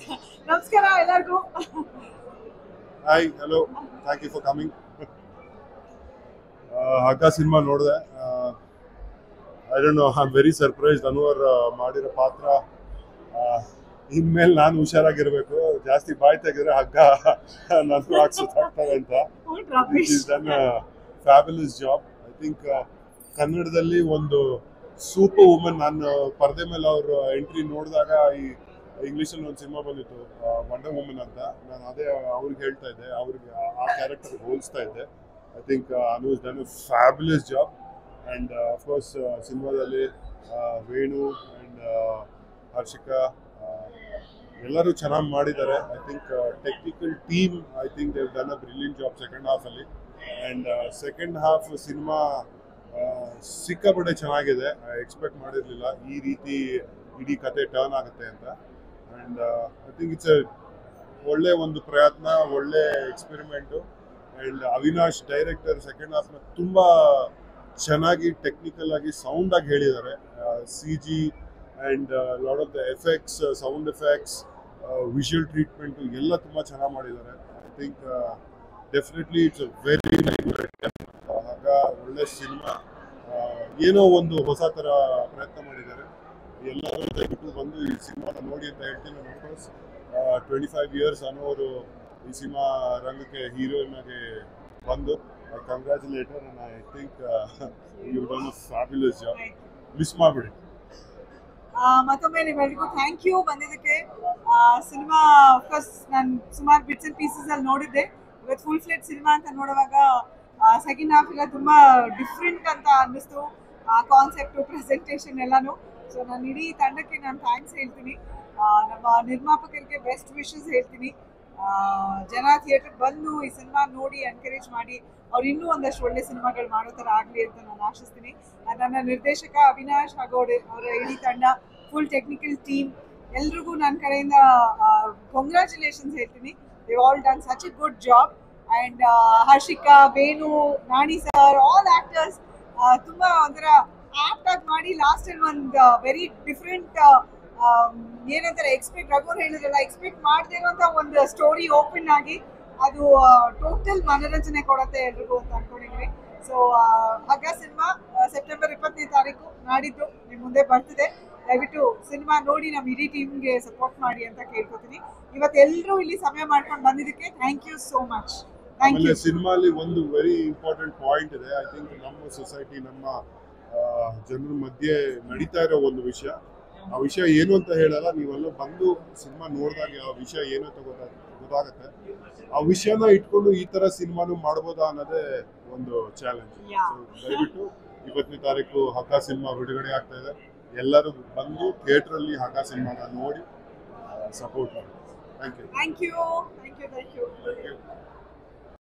ನಮಸ್ಕಾರ ಎಲ್ಲರಿಗೂ hi hello thank you for coming Hagga cinema ನೋಡಿದೆ I don't know I am very surprised Anwar ಮಾಡಿರೋ ಪಾತ್ರ ಆ, ಇನ್ಮೇಲೆ ನಾನು ಹುಷಾರಾಗಿರ್ಬೇಕು ಜಾಸ್ತಿ ಬಾಯ್ ತೆಗೆದ್ರೆ ಹಗ್ಗ ನನ್ನ ಹಾಕ್ಸುತ್ತಾಗ್ತದೆ ಅಂತ Ramesh is done fabulous job I think ಕನ್ನಡದಲ್ಲಿ ಒಂದು ಸೂಪರ್ ವುಮನ್ ನಾನು ಪರದೆ ಮೇಲೆ ಅವ್ರ ಎಂಟ್ರಿ ನೋಡಿದಾಗ ಈ ಇಂಗ್ಲಿಷಲ್ಲಿ ಒಂದು ಸಿನಿಮಾ ಬಂದಿತ್ತು ವಂಡರ್ ವುಮನ್ ಅಂತ ನಾನು ಅದೇ ಅವ್ರಿಗೆ ಹೇಳ್ತಾ ಇದ್ದೆ ಅವ್ರಿಗೆ ಆ- ಆ ಕ್ಯಾರೆಕ್ಟರ್ ಹೋಲಿಸ್ತಾ ಇದ್ದೆ I think Anu is done fabulous job and of course ಸಿನಿಮಾದಲ್ಲಿ ವೇಣು ಆ್ಯಂಡ್ ಹರ್ಷಿಕಾ ಆ, ಎಲ್ಲರೂ ಚೆನ್ನಾಗಿ ಮಾಡಿದ್ದಾರೆ I think technical team I think they've done a brilliant job second ಹಾಫಲ್ಲಿ ಆ್ಯಂಡ್ ಸೆಕೆಂಡ್ ಹಾಫ್ ಸಿನಿಮಾ ಸಿಕ್ಕಾಪಟ್ಟೆ ಚೆನ್ನಾಗಿದೆ ಎಕ್ಸ್ಪೆಕ್ಟ್ ಮಾಡಿರಲಿಲ್ಲ ಈ ರೀತಿ ಇಡೀ ಕತೆ ಟರ್ನ್ ಆಗುತ್ತೆ ಅಂತ and I think it's a ಒಳ್ಳೆ ಒಂದು ಪ್ರಯತ್ನ ಒಳ್ಳೆ experiment and Avinash director second ಹಾಫ್ನ ತುಂಬ ಚೆನ್ನಾಗಿ ಟೆಕ್ನಿಕಲ್ ಆಗಿ ಸೌಂಡ್ ಆಗಿ ಹೇಳಿದ್ದಾರೆ C G and lot of the effects sound effects visual treatment ಎಲ್ಲ ತುಂಬ ಚೆನ್ನಾಗಿ ಮಾಡಿದ್ದಾರೆ I think definitely it's a very ಆಗ ಒಳ್ಳೆ ಸಿನಿಮಾ ಏನೋ ಒಂದು ಹೊಸ ಥರ ಪ್ರಯತ್ನ ಮಾಡಿದ್ದಾರೆ ಎಲ್ಲರೂ ದಯವಿಟ್ಟು ಬಂದು ಈ ಸಿನಿಮಾನ ನೋಡಿ ಅಂತ ಹೇಳ್ತೀನಿ ಅಫ್ಕೋರ್ಸ್ ಟ್ವೆಂಟಿ ಫೈವ್ ಇಯರ್ಸ್ ಅನ್ನೋರು ಈ ಸಿನಿಮಾ ರಂಗಕ್ಕೆ ಹೀರೋಯಿನ್ ಆಗಿ ಬಂದು congratulations I think you done fabulous job miss ಮಾಡಿಬಿಡಿ ಆ, ಮತ್ತೊಮ್ಮೆ ನಿಮ್ಮೆಲ್ರಿಗೂ ಥ್ಯಾಂಕ್ ಯು ಬಂದಿದ್ದಕ್ಕೆ ಸಿನಿಮಾ ಅಫ್ಕೋರ್ಸ್ ನಾನು ಸುಮಾರು ಬಿಟ್ಸ್ ಅಂಡ್ ಪೀಸಸ್ ಅಲ್ಲಿ ನೋಡಿದ್ದೆ ಇವತ್ತು ಫುಲ್ ಫ್ಲೆಟ್ ಸಿನಿಮಾ ಅಂತ ನೋಡುವಾಗ ಸೆಕೆಂಡ್ ಹಾಫ್ ಎಲ್ಲ ತುಂಬಾ ಡಿಫ್ರೆಂಟ್ ಅಂತ ಅನ್ನಿಸ್ತು ಆ ಕಾನ್ಸೆಪ್ಟು ಪ್ರೆಸೆಂಟೇಷನ್ ಎಲ್ಲಾನು ಸೊ ನಾನು ಇಡೀ ತಂಡಕ್ಕೆ ನಾನು ಥ್ಯಾಂಕ್ಸ್ ಹೇಳ್ತೀನಿ ಆ, ನಮ್ಮ ನಿರ್ಮಾಪಕರಿಗೆ ಬೆಸ್ಟ್ ವಿಶಸ್ ಹೇಳ್ತೀನಿ ಆ, ಜನ ಥಿಯೇಟರ್ ಬಂದು ಈ ಸಿನಿಮಾ ನೋಡಿ ಎನ್ಕರೇಜ್ ಮಾಡಿ ಅವ್ರು ಇನ್ನೂ ಒಂದಷ್ಟು ಒಳ್ಳೆ ಸಿನಿಮಾಗಳು ಮಾಡೋ ಥರ ಆಗಲಿ ಅಂತ ನಾನು ಆಶಿಸ್ತೀನಿ ಆ, ನನ್ನ ನಿರ್ದೇಶಕ ಅವಿನಾಶ್ ಹಾಗೂ ಅವ್ರ ಅವರ ಇಡೀ ತಂಡ ಫುಲ್ ಟೆಕ್ನಿಕಲ್ ಟೀಮ್ ಎಲ್ರಿಗೂ ನನ್ನ ಕಡೆಯಿಂದ ಕಂಗ್ರ್ಯಾಚುಲೇಷನ್ಸ್ ಹೇಳ್ತೀನಿ they all done such a good job and Harshika Venu Nani sir all actors ತುಂಬಾ ಒಂಥರ ಆಪ್ಟ್ ಆಗಿ ಮಾಡಿ ಲಾಸ್ಟ್ ಅಲ್ಲಿ ಒಂದು ವೆರಿ ಡಿಫ್ರೆಂಟ್ ಏನಂತಾರೆ ಎಕ್ಸ್ಪೆಕ್ಟ್ ರಘುವರ್ ಹೇಳಿದ್ರಲ್ಲ ಎಕ್ಸ್ಪೆಕ್ಟ್ ಮಾಡದೇ ಇರುವಂತ ಒಂದು ಸ್ಟೋರಿ ಓಪನ್ ಆಗಿ ಅದು ಟೋಟಲ್ ಮನೋರಂಜನೆ ಕೊಡುತ್ತೆ ಎಲ್ರಿಗೂ ಅಂತ ಅನ್ಕೊಂಡಿದ್ವಿ ಸೊ ಹಗ್ಗ ಸಿನಿಮಾ ಸೆಪ್ಟೆಂಬರ್ ಇಪ್ಪತ್ತನೇ ತಾರೀಕು ನಾಡಿದ್ದು ನಿಮ್ಮ ಮುಂದೆ ಬರ್ತಿದೆ ದಯವಿಟ್ಟು ಸಿನಿಮಾ ನೋಡಿ ನಮ್ಮ ಇಡೀ ಟೀಮ್ಗೆ ಸಪೋರ್ಟ್ ಮಾಡಿ ಅಂತ ಕೇಳ್ಕೊತೀನಿ ಇವತ್ತೆಲ್ಲರೂ ಇಲ್ಲಿ ಸಮಯ ಮಾಡ್ಕೊಂಡು ಬಂದಿದ್ದಕ್ಕೆ thank you so much thank ಆಮೇಲೆ ಯು ಸಿನಿಮಾಲಿ ಒಂದು ವೆರಿ ಇಂಪಾರ್ಟೆಂಟ್ ಪಾಯಿಂಟ್ ಇದೆ ಐ ಥಿಂಕ್ ನಮ್ಮ ಸೊಸೈಟಿ ನಮ್ಮ ಜನರ ಮಧ್ಯೆ ನಡೀತಾ ಇರೋ ಒಂದು ವಿಷಯ ಆ ವಿಷಯ ಏನು ಅಂತ ಹೇಳಲ್ಲ ನೀವೆಲ್ಲ ಬಂದು ಸಿನಿಮಾ ನೋಡಿದಾಗ ಆ ವಿಷಯ ಏನು ಅಂತ ಗೊತ್ತಾಗ ಗೊತ್ತಾಗತ್ತೆ ಆ ವಿಷಯನ ಇಟ್ಕೊಂಡು ಈ ತರ ಸಿನಿಮಾನು ಮಾಡ್ಬೋದಾ ಅನ್ನೋದೇ ಒಂದು ಚಾಲೆಂಜ್ Yeah. ದಯವಿಟ್ಟು ಇವತ್ತನೇ ತಾರೀಕು ಹಗ್ಗ ಸಿನಿಮಾ ಬಿಡುಗಡೆ ಆಗ್ತಾ ಇದೆ ಎಲ್ಲರೂ ಬಂದು ಥಿಯೇಟರ್ ಅಲ್ಲಿ ಹಗ್ಗ ಸಿನಿಮಾನ ನೋಡಿ ಸಪೋರ್ಟ್ ಮಾಡಿ thank you thank you thank you thank you thank you